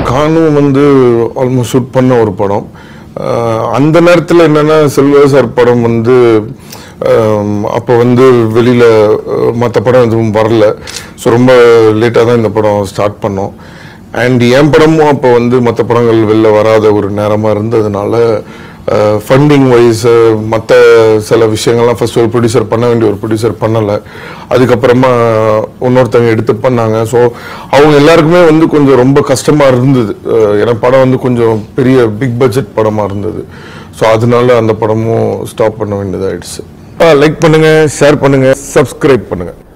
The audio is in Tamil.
கானும் வந்து ஆல்மோஸ்ட் ஷூட் பண்ண ஒரு படம் அஹ் அந்த நேரத்தில் என்னன்னா செல்வா சார் படம் வந்து அஹ் அப்போ வந்து வெளியில் மற்ற படம் எதுவும் வரல ஸோ ரொம்ப லேட்டாக தான் இந்த படம் ஸ்டார்ட் பண்ணோம் அண்ட் என் படமும் அப்போ வந்து மற்ற படங்கள் வெளில வராத ஒரு நேரமாக இருந்ததுனால ஃபண்டிங் வைஸ் மற்ற சில விஷயங்கள்லாம் ஃபர்ஸ்ட் ஒரு ப்ரொடியூசர் பண்ண வேண்டிய ஒரு ப்ரொடியூசர் பண்ணலை அதுக்கப்புறமா இன்னொருத்தவங்க எடுத்து பண்ணாங்க ஸோ அவங்க எல்லாருக்குமே வந்து கொஞ்சம் ரொம்ப கஷ்டமாக இருந்தது அஹ் ஏன்னா படம் வந்து கொஞ்சம் பெரிய பிக் பட்ஜெட் படமாக இருந்தது ஸோ அதனால அந்த படமும் ஸ்டாப் பண்ண வேண்டியதாயிடுச்சு லைக் பண்ணுங்க ஷேர் பண்ணுங்க சப்ஸ்கிரைப் பண்ணுங்க